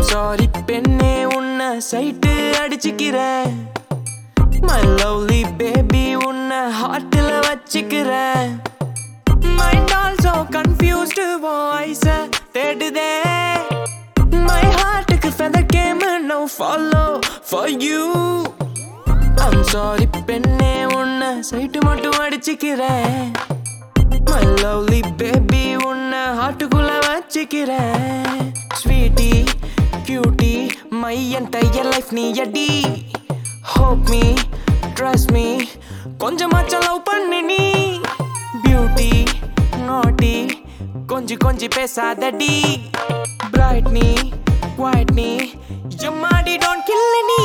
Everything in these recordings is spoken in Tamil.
சாரி பெண்ணே உன்னை சைட்டு அடிச்சுக்கிறேன் My lovely baby உன்னை ஹார்ட்டில் வச்சுக்கிறேன் மைண்ட் ஆல்சோ கன்ஃபியூஸ்டு வாய்ஸ தேடுதே மை ஹார்ட்டுக்கு feather came no follow for you I'm sorry பெண்ணே உன்னை சைட்டு மட்டும் அடிச்சுக்கிறேன் மை லவ்லி பேபி உன்னை ஹார்ட்டுக்குள்ள வச்சுக்கிறேன் sweetie cutie my entire life நீ அடி ஹோப் மீ ட்ரஸ்ட் மீ கொஞ்சமாச்சும் லவ் பண்ணு நீ பியூட்டி நாட்டி கொஞ்சி கொஞ்சி பேசாதடி பிரைட் நீ குவைட் நீ எம்மாடி டோன்ட் கில் நீ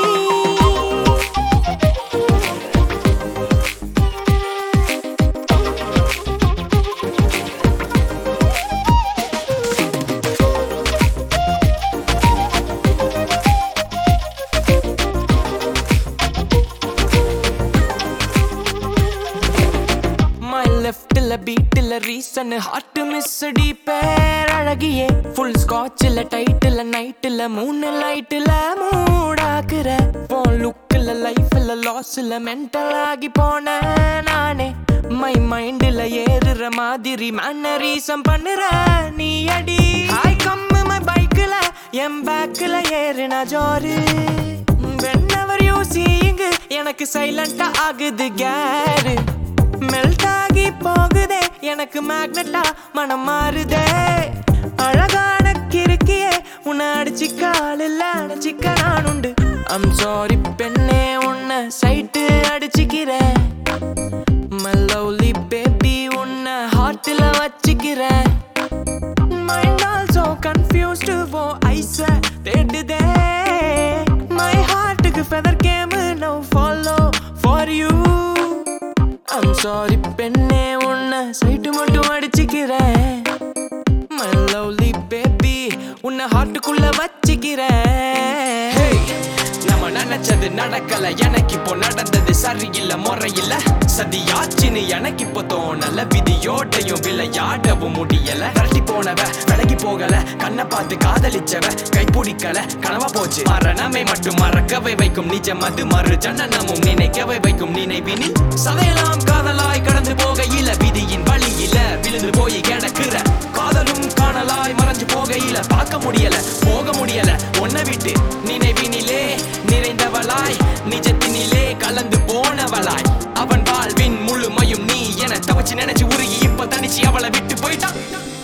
மை லெஃப்ட்ல பீட்ல ரீசன் ஹார்ட் மிஸ் அடி பேர் அழகியே ஃபுல் ஸ்காட்ச்ல டைட்டில் நைட்டில் மூணு லைட்டில் மூடாக்குற போன் லுக்கில் லைஃப்ல லாஸ்ல மென்டல் ஆகி போன நானே மை மைண்டில் ஏறுற மாதிரி மேனரிசம் பண்ணுற நீ அடி ஹாய் கம்மு மை பைக்கில் என் பேக்கில் ஏறுன ஜோரு whenever you seeing எனக்கு சைலண்டா ஆகுது கேரு மெல்ட் ஆகி போகுதே எனக்கு மேக்னட்டா மனம் மாறுதே அழகான கிறுக்கியே உன்னை அடிச்சிக்க ஆளில்ல அடிச்சிக்க நான் உண்டு ஐம் சாரி பெண்ணே உன்னை சைட்டு அடிச்சுக்கிறேன் மை லவ்லி பேபி உன்னை ஹார்ட்டில் வச்சுக்கிறேன் மைண்ட் ஆல்சோ கன்ஃபியூஸ்டு போ ஐஸ தேடுதே மை ஹார்ட்டுக்கு feather came no follow for you I'm sorry பெண்ணே உன்னை சைட்டு மட்டும் அடிச்சுக்கிறேன் மை லவ்லி பேபி உன்னை ஹார்ட்டுக்குள்ள வச்சுக்கிறேன் Hey, நம்ம நினைச்சது நடக்கல எனக்கு இப்போ நடந்தது சரியில்லை முறையில்ல சதியாச்சுன்னு எனக்கு இப்போ தோணல விதியோடையும் விளையாடவும் முடியல விரட்டி போனவ விலகி போகல கண்ணை பார்த்து காதலிச்சவ கைப்பிடிக்கல கனவா போச்சு மரணமே மட்டும் மறக்கவே வைக்கும் நிஜம் அது மறு ஜனனமும் நினைக்கவே வைக்கும் நினைவினில் சதையெல்லாம் காதலாய் கடந்து போகையில விதியின் வழியில விழுந்து போய் கிடக்குற காதலும் காணலாய் மறைஞ்சு போகையில பார்க்க முடியல போக முடியல உன்னை விட்டு நினைவினிலே நிறைந்தவளாய் நிஜத்தினிலே கலந்து போனவளாய் அவன் வாழ்வின் முழுமையும் நீ என தவச்சு நினைச்சு உருகி இப்ப தனிச்சு அவளை விட்டு போயிட்டான்